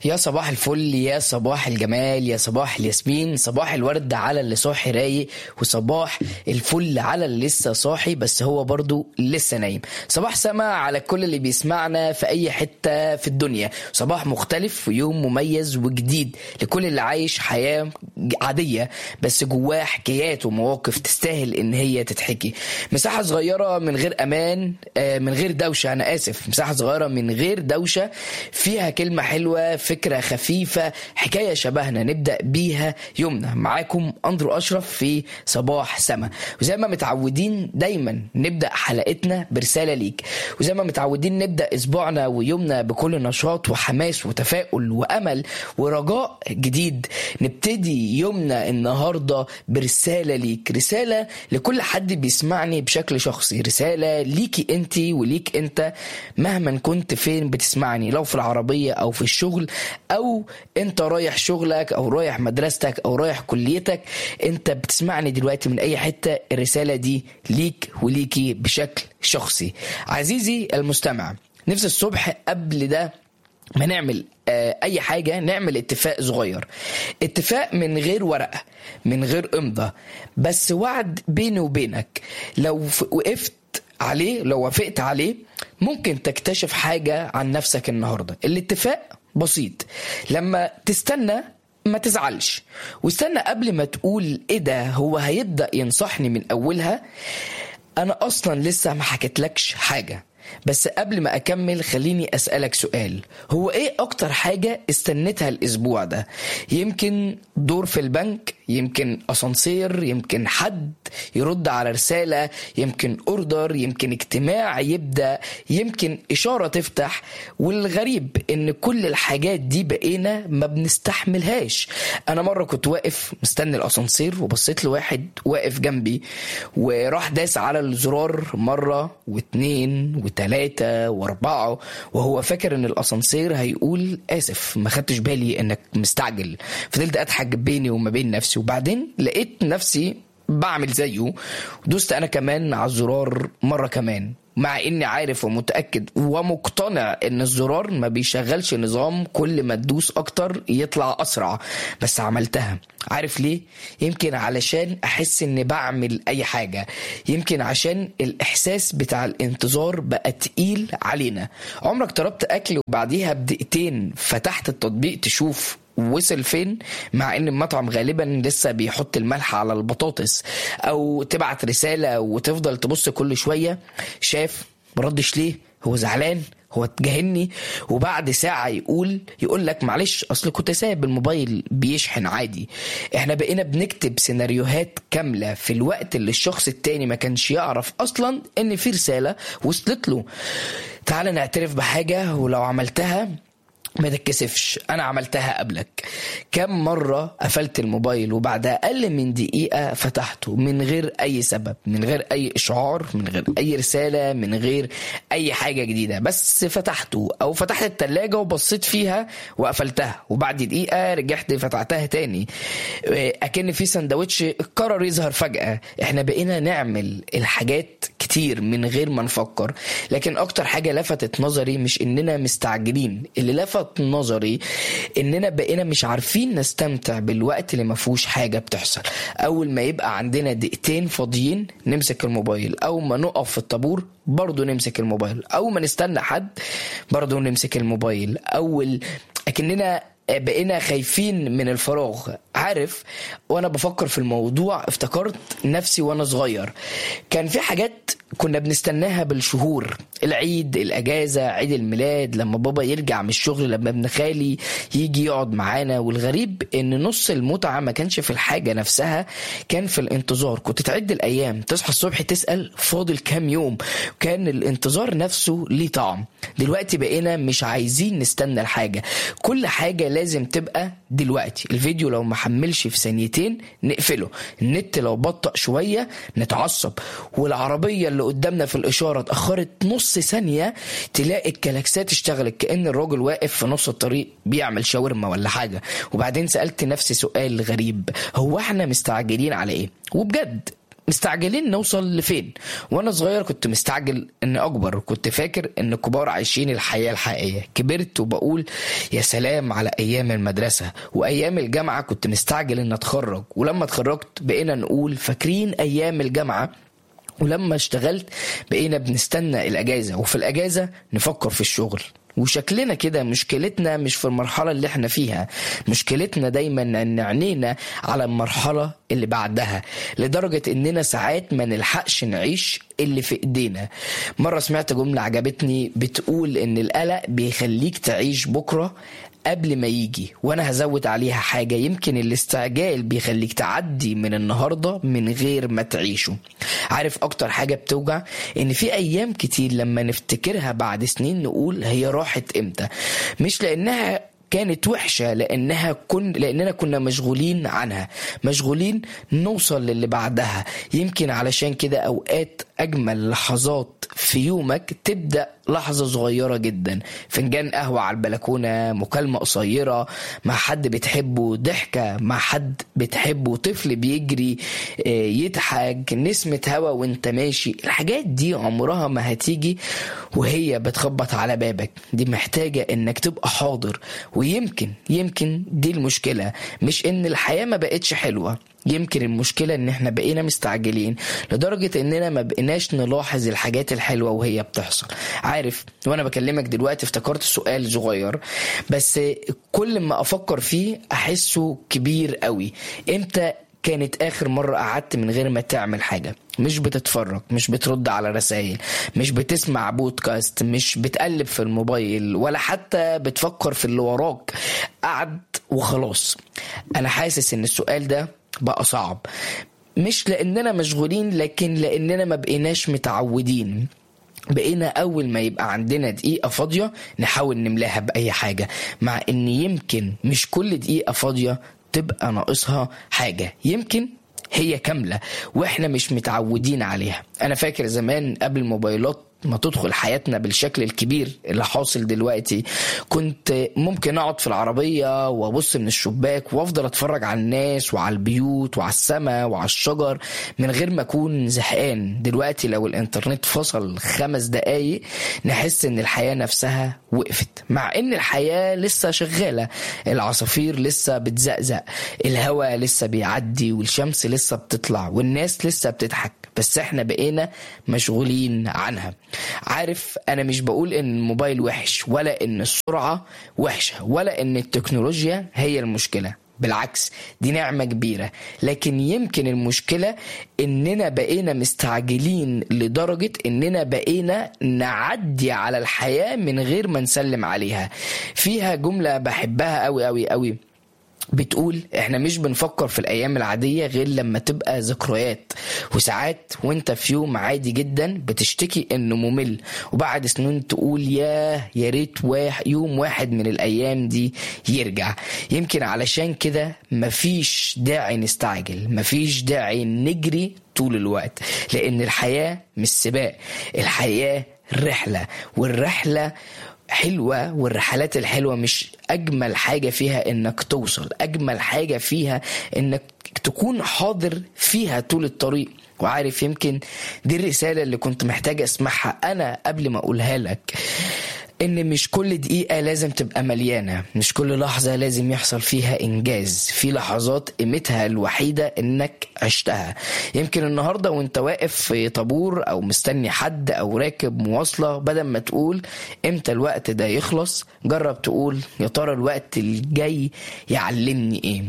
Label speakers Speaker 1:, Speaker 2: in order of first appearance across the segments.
Speaker 1: يا صباح الفل يا صباح الجمال يا صباح الياسمين صباح الورد على اللي صاحي رايق وصباح الفل على اللي لسه صاحي بس هو برضو لسه نايم صباح سما على كل اللي بيسمعنا في اي حتة في الدنيا صباح مختلف ويوم مميز وجديد لكل اللي عايش حياة عادية بس جواه حكايات ومواقف تستاهل ان هي تتحكي مساحة صغيرة من غير امان آه، من غير دوشة انا اسف مساحة صغيرة من غير دوشة فيها كلمة حلوة فكرة خفيفة حكاية شبهنا نبدأ بيها يومنا معاكم أندرو أشرف في صباح سما وزي ما متعودين دايما نبدأ حلقتنا برسالة ليك وزي ما متعودين نبدأ أسبوعنا ويومنا بكل نشاط وحماس وتفاؤل وأمل ورجاء جديد نبتدي يومنا النهاردة برسالة ليك رسالة لكل حد بيسمعني بشكل شخصي رسالة ليكي انت وليك انت مهما كنت فين بتسمعني لو في العربية او في الشغل او انت رايح شغلك او رايح مدرستك او رايح كليتك انت بتسمعني دلوقتي من اي حتة الرسالة دي ليك وليكي بشكل شخصي عزيزي المستمع نفس الصبح قبل ده ما نعمل آه، اي حاجه نعمل اتفاق صغير اتفاق من غير ورقه من غير امضه بس وعد بيني وبينك لو ف- وقفت عليه لو وافقت عليه ممكن تكتشف حاجه عن نفسك النهارده الاتفاق بسيط لما تستنى ما تزعلش واستنى قبل ما تقول ايه ده هو هيبدا ينصحني من اولها انا اصلا لسه ما حكيتلكش حاجه بس قبل ما اكمل خليني اسالك سؤال هو ايه اكتر حاجه استنيتها الاسبوع ده يمكن دور في البنك يمكن اسانسير يمكن حد يرد على رساله يمكن اوردر يمكن اجتماع يبدا يمكن اشاره تفتح والغريب ان كل الحاجات دي بقينا ما بنستحملهاش انا مره كنت واقف مستني الاسانسير وبصيت لواحد واقف جنبي وراح داس على الزرار مره واتنين وتلاته واربعه وهو فاكر ان الاسانسير هيقول اسف ما خدتش بالي انك مستعجل فضلت اضحك بيني وما بين نفسي وبعدين لقيت نفسي بعمل زيه دوست انا كمان على الزرار مره كمان مع اني عارف ومتاكد ومقتنع ان الزرار ما بيشغلش نظام كل ما تدوس اكتر يطلع اسرع بس عملتها عارف ليه يمكن علشان احس اني بعمل اي حاجه يمكن عشان الاحساس بتاع الانتظار بقى تقيل علينا عمرك طلبت اكل وبعديها بدقيقتين فتحت التطبيق تشوف وصل فين مع ان المطعم غالبا لسه بيحط الملح على البطاطس او تبعت رسالة وتفضل تبص كل شوية شاف مردش ليه هو زعلان هو اتجاهلني وبعد ساعة يقول يقول لك معلش اصل كنت سايب الموبايل بيشحن عادي احنا بقينا بنكتب سيناريوهات كاملة في الوقت اللي الشخص التاني ما كانش يعرف اصلا ان في رسالة وصلت له تعال نعترف بحاجة ولو عملتها ما تتكسفش انا عملتها قبلك كم مرة قفلت الموبايل وبعد اقل من دقيقة فتحته من غير اي سبب من غير اي اشعار من غير اي رسالة من غير اي حاجة جديدة بس فتحته او فتحت التلاجة وبصيت فيها وقفلتها وبعد دقيقة رجعت فتحتها تاني اكن في سندوتش قرر يظهر فجأة احنا بقينا نعمل الحاجات كتير من غير ما نفكر لكن اكتر حاجة لفتت نظري مش اننا مستعجلين اللي لفت نظري اننا بقينا مش عارفين نستمتع بالوقت اللي ما فيهوش حاجة بتحصل اول ما يبقى عندنا دقيقتين فاضيين نمسك الموبايل اول ما نقف في الطابور برضه نمسك الموبايل اول ما نستنى حد برضه نمسك الموبايل اول اكننا بقينا خايفين من الفراغ عارف وانا بفكر في الموضوع افتكرت نفسي وانا صغير كان في حاجات كنا بنستناها بالشهور العيد الاجازه عيد الميلاد لما بابا يرجع من الشغل لما ابن خالي يجي يقعد معانا والغريب ان نص المتعه ما كانش في الحاجه نفسها كان في الانتظار كنت تعد الايام تصحى الصبح تسال فاضل كام يوم كان الانتظار نفسه ليه طعم دلوقتي بقينا مش عايزين نستنى الحاجه كل حاجه لازم تبقى دلوقتي الفيديو لو ما حملش في ثانيتين نقفله النت لو بطأ شويه نتعصب والعربيه اللي قدامنا في الاشاره اتاخرت نص ثانيه تلاقي الكلاكسات اشتغلت كان الراجل واقف في نص الطريق بيعمل شاورما ولا حاجه وبعدين سالت نفسي سؤال غريب هو احنا مستعجلين على ايه وبجد مستعجلين نوصل لفين وانا صغير كنت مستعجل ان اكبر كنت فاكر ان الكبار عايشين الحياه الحقيقيه كبرت وبقول يا سلام على ايام المدرسه وايام الجامعه كنت مستعجل ان اتخرج ولما اتخرجت بقينا نقول فاكرين ايام الجامعه ولما اشتغلت بقينا بنستنى الاجازه وفي الاجازه نفكر في الشغل وشكلنا كده مشكلتنا مش في المرحلة اللي احنا فيها مشكلتنا دايما ان عينينا على المرحلة اللي بعدها لدرجة اننا ساعات ما نلحقش نعيش اللي في ايدينا مرة سمعت جملة عجبتني بتقول ان القلق بيخليك تعيش بكرة قبل ما يجي وانا هزود عليها حاجة يمكن الاستعجال بيخليك تعدي من النهاردة من غير ما تعيشه عارف اكتر حاجة بتوجع ان في ايام كتير لما نفتكرها بعد سنين نقول هي راحت امتى مش لانها كانت وحشه لانها كن لاننا كنا مشغولين عنها مشغولين نوصل للي بعدها يمكن علشان كده اوقات اجمل لحظات في يومك تبدا لحظه صغيره جدا فنجان قهوه على البلكونه مكالمه قصيره مع حد بتحبه ضحكه مع حد بتحبه طفل بيجري يضحك نسمه هوا وانت ماشي الحاجات دي عمرها ما هتيجي وهي بتخبط على بابك دي محتاجه انك تبقى حاضر ويمكن يمكن دي المشكله مش ان الحياه ما بقتش حلوه يمكن المشكله ان احنا بقينا مستعجلين لدرجه اننا ما بقيناش نلاحظ الحاجات الحلوه وهي بتحصل عارف وانا بكلمك دلوقتي افتكرت سؤال صغير بس كل ما افكر فيه احسه كبير قوي امتى كانت اخر مرة قعدت من غير ما تعمل حاجة مش بتتفرج مش بترد على رسائل مش بتسمع بودكاست مش بتقلب في الموبايل ولا حتى بتفكر في اللي وراك قعد وخلاص انا حاسس ان السؤال ده بقى صعب مش لاننا مشغولين لكن لاننا ما بقيناش متعودين بقينا اول ما يبقى عندنا دقيقة فاضية نحاول نملاها بأي حاجة مع ان يمكن مش كل دقيقة فاضية تبقى ناقصها حاجة يمكن هي كاملة واحنا مش متعودين عليها انا فاكر زمان قبل الموبايلات ما تدخل حياتنا بالشكل الكبير اللي حاصل دلوقتي كنت ممكن اقعد في العربية وابص من الشباك وافضل اتفرج على الناس وعلى البيوت وعلى السماء وعلى الشجر من غير ما اكون زهقان دلوقتي لو الانترنت فصل خمس دقايق نحس ان الحياة نفسها وقفت مع ان الحياة لسه شغالة العصافير لسه بتزقزق الهواء لسه بيعدي والشمس لسه بتطلع والناس لسه بتضحك بس احنا بقينا مشغولين عنها عارف انا مش بقول ان الموبايل وحش ولا ان السرعة وحشة ولا ان التكنولوجيا هي المشكلة بالعكس دي نعمة كبيرة لكن يمكن المشكلة اننا بقينا مستعجلين لدرجة اننا بقينا نعدي على الحياة من غير ما نسلم عليها فيها جملة بحبها قوي قوي قوي بتقول احنا مش بنفكر في الايام العاديه غير لما تبقى ذكريات وساعات وانت في يوم عادي جدا بتشتكي انه ممل وبعد سنين تقول ياه يا ريت واحد يوم واحد من الايام دي يرجع يمكن علشان كده مفيش داعي نستعجل مفيش داعي نجري طول الوقت لان الحياه مش سباق الحياه رحله والرحله حلوة والرحلات الحلوة مش أجمل حاجة فيها إنك توصل أجمل حاجة فيها إنك تكون حاضر فيها طول الطريق وعارف يمكن دي الرسالة اللي كنت محتاج أسمعها أنا قبل ما أقولها لك ان مش كل دقيقة لازم تبقى مليانة مش كل لحظة لازم يحصل فيها انجاز في لحظات قيمتها الوحيدة انك عشتها يمكن النهاردة وانت واقف في طابور او مستني حد او راكب مواصلة بدل ما تقول امتى الوقت ده يخلص جرب تقول يا ترى الوقت الجاي يعلمني ايه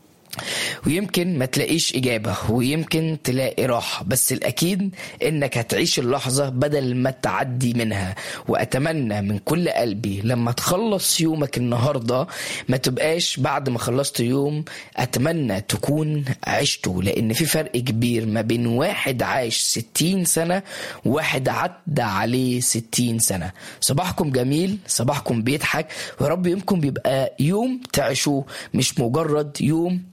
Speaker 1: ويمكن ما تلاقيش إجابة ويمكن تلاقي راحة بس الأكيد إنك هتعيش اللحظة بدل ما تعدي منها وأتمنى من كل قلبي لما تخلص يومك النهاردة ما تبقاش بعد ما خلصت يوم أتمنى تكون عشته لأن في فرق كبير ما بين واحد عايش ستين سنة وواحد عدى عليه ستين سنة صباحكم جميل صباحكم بيضحك ويا رب يومكم بيبقى يوم تعيشوه مش مجرد يوم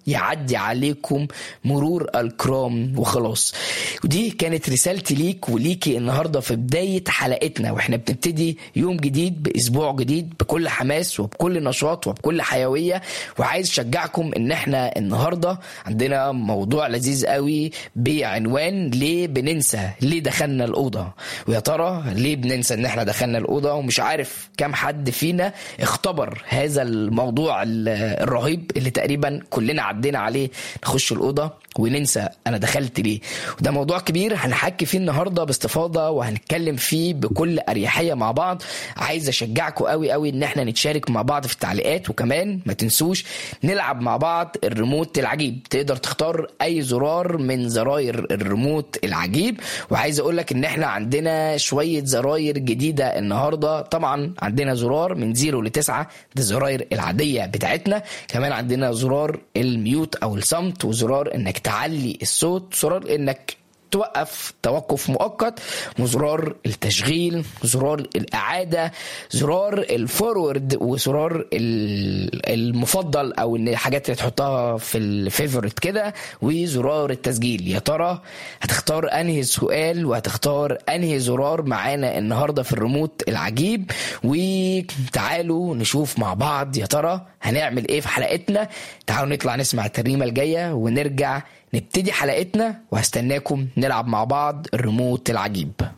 Speaker 1: يعدي عليكم مرور الكرام وخلاص ودي كانت رسالتي ليك وليكي النهارده في بدايه حلقتنا واحنا بنبتدي يوم جديد باسبوع جديد بكل حماس وبكل نشاط وبكل حيويه وعايز اشجعكم ان احنا النهارده عندنا موضوع لذيذ قوي بعنوان ليه بننسى ليه دخلنا الاوضه ويا ترى ليه بننسى ان احنا دخلنا الاوضه ومش عارف كم حد فينا اختبر هذا الموضوع الرهيب اللي تقريبا كلنا عدينا عليه نخش الاوضه وننسى انا دخلت ليه وده موضوع كبير هنحكي فيه النهارده باستفاضه وهنتكلم فيه بكل اريحيه مع بعض عايز اشجعكم قوي قوي ان احنا نتشارك مع بعض في التعليقات وكمان ما تنسوش نلعب مع بعض الريموت العجيب تقدر تختار اي زرار من زراير الريموت العجيب وعايز اقول لك ان احنا عندنا شويه زراير جديده النهارده طبعا عندنا زرار من 0 ل 9 ده الزراير العاديه بتاعتنا كمان عندنا زرار الميوت او الصمت وزرار انك تعلي الصوت زرار انك توقف توقف مؤقت وزرار التشغيل زرار الإعادة زرار الفورورد وزرار المفضل أو الحاجات اللي تحطها في الفيفورت كده وزرار التسجيل يا ترى هتختار أنهي سؤال وهتختار أنهي زرار معانا النهاردة في الريموت العجيب وتعالوا نشوف مع بعض يا ترى هنعمل ايه في حلقتنا تعالوا نطلع نسمع الترنيمة الجاية ونرجع نبتدي حلقتنا وهستناكم نلعب مع بعض الريموت العجيب